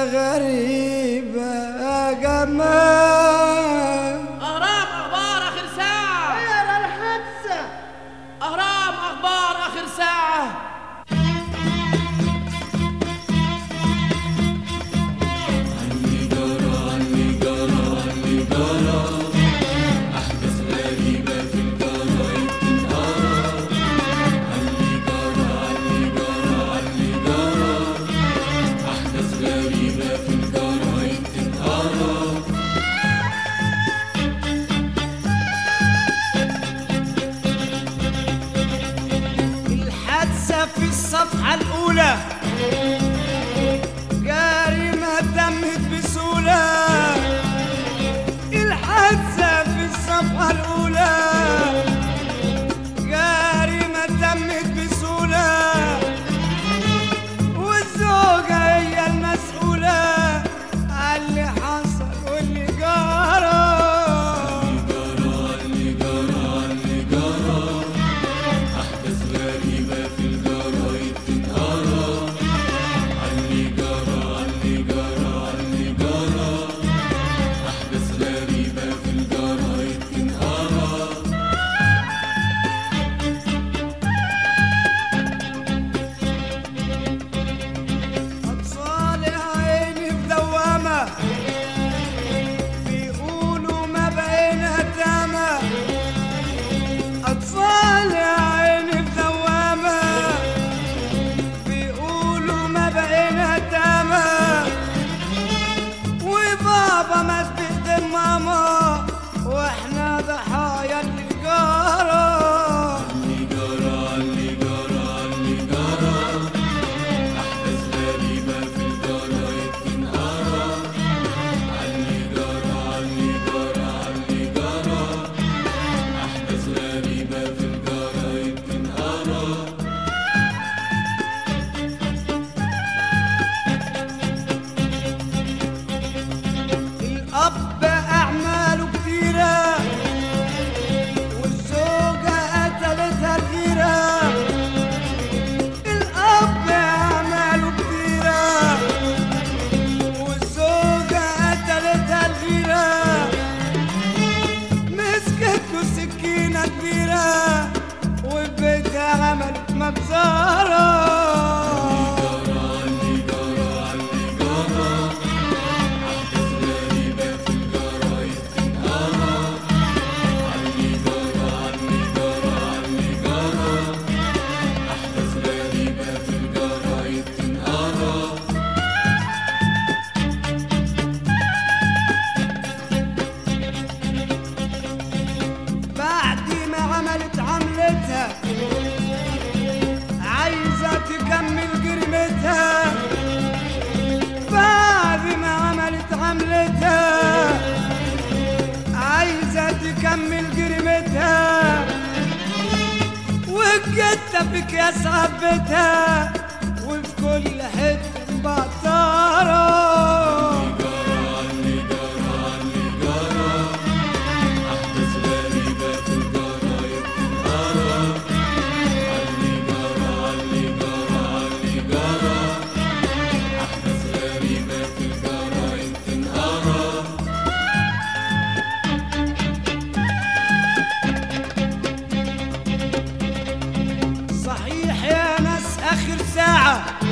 غريبة يا جمال اهرام اخبار اخر ساعة اقرا الحادثة اهرام اخبار اخر ساعة الحادثة في الصفحة الأولى جريمة تمت بسهولة الحادثة في الصفحة الأولى جريمة تمت بسهولة والزوجة هي المسؤولة على اللي حصل واللي جرى أطفال عيني في دوامة بيقولوا ما بقينا تامة أطفال عيني في دوامة بيقولوا ما بقينا تامة وبابا مات بإيد ماما واحنا ضحايا اللي جرى الأب أعماله كتيرة والزوجة قتلتها الغيرة الأب أعماله كتيرة والزوجة قتلتها الغيرة مسكت له سكينة كبيرة وبيتها عملت مجزرة بعد ما عملت عملتها عايزة تكمل جريمتها بعد ما عملت عملتها عايزة تكمل جريمتها وجدتها في كياس عبتها وفي كل حتة بطارة صحيح يا ناس اخر ساعة